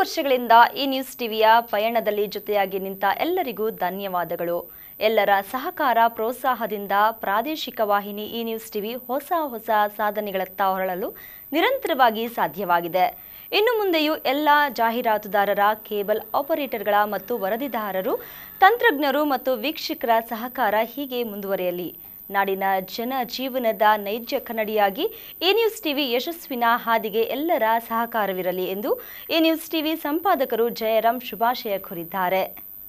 ವರ್ಷಗಳಿಂದ ಈ ನ್ಯೂಸ್ ಟಿವಿಯ ಪಯಣದಲ್ಲಿ ಜೊತೆಯಾಗಿ ನಿಂತ ಎಲ್ಲರಿಗೂ ಧನ್ಯವಾದಗಳು ಎಲ್ಲರ ಸಹಕಾರ ಪ್ರೋತ್ಸಾಹದಿಂದ ಪ್ರಾದೇಶಿಕ ವಾಹಿನಿ ಈ ನ್ಯೂಸ್ ಟಿವಿ ಹೊಸ ಹೊಸ ಸಾಧನೆಗಳತ್ತ ಹೊರಳಲು ನಿರಂತರವಾಗಿ ಸಾಧ್ಯವಾಗಿದೆ ಇನ್ನು ಮುಂದೆಯೂ ಎಲ್ಲ ಜಾಹೀರಾತುದಾರರ ಕೇಬಲ್ ಆಪರೇಟರ್ಗಳ ಮತ್ತು ವರದಿದಾರರು ತಂತ್ರಜ್ಞರು ಮತ್ತು ವೀಕ್ಷಕರ ಸಹಕಾರ ಹೀಗೆ ಮುಂದುವರಿಯಲಿ ನಾಡಿನ ಜನ ಜೀವನದ ನೈಜ ಕನ್ನಡಿಯಾಗಿ ಎ ನ್ಯೂಸ್ ಟಿವಿ ಯಶಸ್ವಿನ ಹಾದಿಗೆ ಎಲ್ಲರ ಸಹಕಾರವಿರಲಿ ಎಂದು ಎ ನ್ಯೂಸ್ ಟಿವಿ ಸಂಪಾದಕರು ಜಯರಾಮ್ ಶುಭಾಶಯ ಕೋರಿದ್ದಾರೆ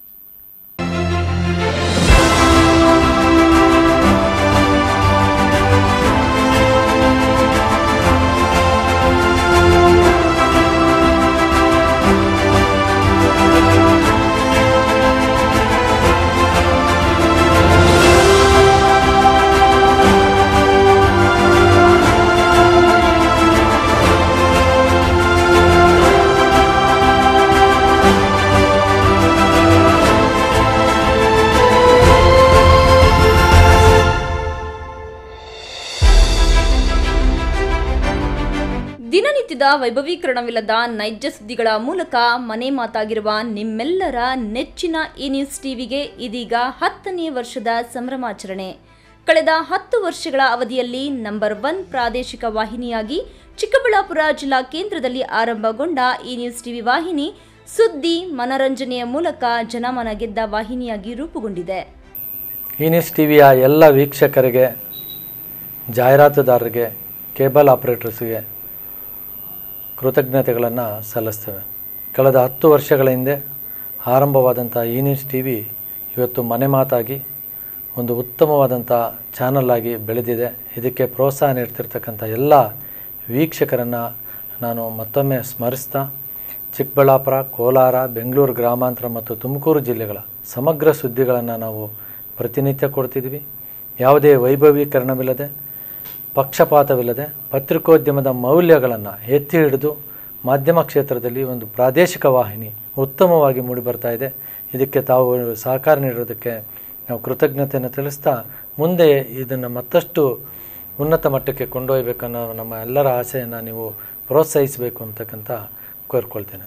ದಿನನಿತ್ಯದ ವೈಭವೀಕರಣವಿಲ್ಲದ ನೈಜ ಸುದ್ದಿಗಳ ಮೂಲಕ ಮನೆ ಮಾತಾಗಿರುವ ನಿಮ್ಮೆಲ್ಲರ ನೆಚ್ಚಿನ ಈ ನ್ಯೂಸ್ ಟಿವಿಗೆ ಇದೀಗ ಹತ್ತನೇ ವರ್ಷದ ಸಂಭ್ರಮಾಚರಣೆ ಕಳೆದ ಹತ್ತು ವರ್ಷಗಳ ಅವಧಿಯಲ್ಲಿ ನಂಬರ್ ಒನ್ ಪ್ರಾದೇಶಿಕ ವಾಹಿನಿಯಾಗಿ ಚಿಕ್ಕಬಳ್ಳಾಪುರ ಜಿಲ್ಲಾ ಕೇಂದ್ರದಲ್ಲಿ ಆರಂಭಗೊಂಡ ಈ ನ್ಯೂಸ್ ಟಿವಿ ವಾಹಿನಿ ಸುದ್ದಿ ಮನರಂಜನೆಯ ಮೂಲಕ ಜನಮನ ಗೆದ್ದ ವಾಹಿನಿಯಾಗಿ ರೂಪುಗೊಂಡಿದೆ ಈ ನ್ಯೂಸ್ ಟಿ ವಿಯ ಎಲ್ಲ ವೀಕ್ಷಕರಿಗೆ ಜಾಹೀರಾತುದಾರರಿಗೆ ಕೇಬಲ್ ಆಪರೇಟರ್ಸ್ಗೆ ಕೃತಜ್ಞತೆಗಳನ್ನು ಸಲ್ಲಿಸ್ತೇವೆ ಕಳೆದ ಹತ್ತು ವರ್ಷಗಳ ಹಿಂದೆ ಆರಂಭವಾದಂಥ ಈ ನ್ಯೂಸ್ ಟಿ ವಿ ಇವತ್ತು ಮನೆ ಮಾತಾಗಿ ಒಂದು ಉತ್ತಮವಾದಂಥ ಚಾನಲ್ ಆಗಿ ಬೆಳೆದಿದೆ ಇದಕ್ಕೆ ಪ್ರೋತ್ಸಾಹ ನೀಡ್ತಿರ್ತಕ್ಕಂಥ ಎಲ್ಲ ವೀಕ್ಷಕರನ್ನು ನಾನು ಮತ್ತೊಮ್ಮೆ ಸ್ಮರಿಸ್ತಾ ಚಿಕ್ಕಬಳ್ಳಾಪುರ ಕೋಲಾರ ಬೆಂಗಳೂರು ಗ್ರಾಮಾಂತರ ಮತ್ತು ತುಮಕೂರು ಜಿಲ್ಲೆಗಳ ಸಮಗ್ರ ಸುದ್ದಿಗಳನ್ನು ನಾವು ಪ್ರತಿನಿತ್ಯ ಕೊಡ್ತಿದ್ವಿ ಯಾವುದೇ ವೈಭವೀಕರಣವಿಲ್ಲದೆ ಪಕ್ಷಪಾತವಿಲ್ಲದೆ ಪತ್ರಿಕೋದ್ಯಮದ ಮೌಲ್ಯಗಳನ್ನು ಎತ್ತಿ ಹಿಡಿದು ಮಾಧ್ಯಮ ಕ್ಷೇತ್ರದಲ್ಲಿ ಒಂದು ಪ್ರಾದೇಶಿಕ ವಾಹಿನಿ ಉತ್ತಮವಾಗಿ ಮೂಡಿಬರ್ತಾ ಇದೆ ಇದಕ್ಕೆ ತಾವು ಸಹಕಾರ ನೀಡೋದಕ್ಕೆ ನಾವು ಕೃತಜ್ಞತೆಯನ್ನು ತಿಳಿಸ್ತಾ ಮುಂದೆ ಇದನ್ನು ಮತ್ತಷ್ಟು ಉನ್ನತ ಮಟ್ಟಕ್ಕೆ ಕೊಂಡೊಯ್ಬೇಕನ್ನೋ ನಮ್ಮ ಎಲ್ಲರ ಆಸೆಯನ್ನು ನೀವು ಪ್ರೋತ್ಸಾಹಿಸಬೇಕು ಅಂತಕ್ಕಂಥ ಕೋರ್ಕೊಳ್ತೇನೆ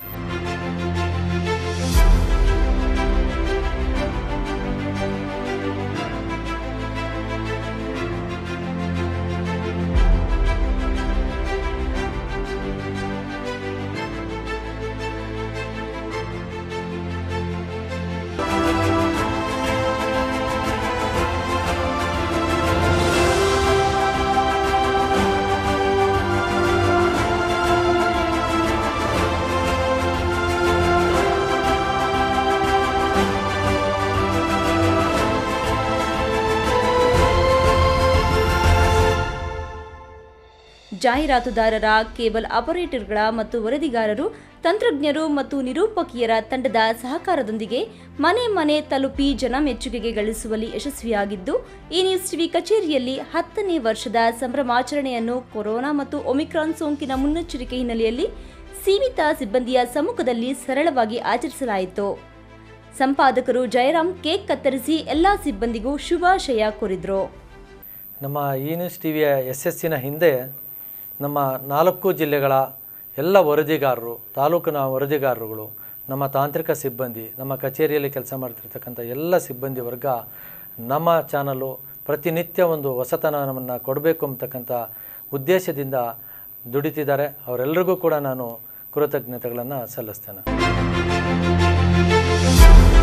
ಜಾಹೀರಾತುದಾರರ ಕೇಬಲ್ ಆಪರೇಟರ್ಗಳ ಮತ್ತು ವರದಿಗಾರರು ತಂತ್ರಜ್ಞರು ಮತ್ತು ನಿರೂಪಕಿಯರ ತಂಡದ ಸಹಕಾರದೊಂದಿಗೆ ಮನೆ ಮನೆ ತಲುಪಿ ಜನ ಮೆಚ್ಚುಗೆಗೆ ಗಳಿಸುವಲ್ಲಿ ಯಶಸ್ವಿಯಾಗಿದ್ದು ಈ ನ್ಯೂಸ್ ಟಿವಿ ಕಚೇರಿಯಲ್ಲಿ ಹತ್ತನೇ ವರ್ಷದ ಸಂಭ್ರಮಾಚರಣೆಯನ್ನು ಕೊರೋನಾ ಮತ್ತು ಒಮಿಕ್ರಾನ್ ಸೋಂಕಿನ ಮುನ್ನೆಚ್ಚರಿಕೆ ಹಿನ್ನೆಲೆಯಲ್ಲಿ ಸೀಮಿತ ಸಿಬ್ಬಂದಿಯ ಸಮ್ಮುಖದಲ್ಲಿ ಸರಳವಾಗಿ ಆಚರಿಸಲಾಯಿತು ಸಂಪಾದಕರು ಜಯರಾಮ್ ಕೇಕ್ ಕತ್ತರಿಸಿ ಎಲ್ಲಾ ಸಿಬ್ಬಂದಿಗೂ ಶುಭಾಶಯ ಕೋರಿದ್ರು ನಮ್ಮ ಈ ನ್ಯೂಸ್ ಟಿ ವಿಯ ಯಶಸ್ಸಿನ ಹಿಂದೆ ನಮ್ಮ ನಾಲ್ಕು ಜಿಲ್ಲೆಗಳ ಎಲ್ಲ ವರದಿಗಾರರು ತಾಲೂಕಿನ ವರದಿಗಾರರುಗಳು ನಮ್ಮ ತಾಂತ್ರಿಕ ಸಿಬ್ಬಂದಿ ನಮ್ಮ ಕಚೇರಿಯಲ್ಲಿ ಕೆಲಸ ಮಾಡ್ತಿರ್ತಕ್ಕಂಥ ಎಲ್ಲ ಸಿಬ್ಬಂದಿ ವರ್ಗ ನಮ್ಮ ಚಾನಲು ಪ್ರತಿನಿತ್ಯ ಒಂದು ಹೊಸತನವನ್ನು ಕೊಡಬೇಕು ಅಂತಕ್ಕಂಥ ಉದ್ದೇಶದಿಂದ ದುಡಿತಿದ್ದಾರೆ ಅವರೆಲ್ಲರಿಗೂ ಕೂಡ ನಾನು ಕೃತಜ್ಞತೆಗಳನ್ನು ಸಲ್ಲಿಸ್ತೇನೆ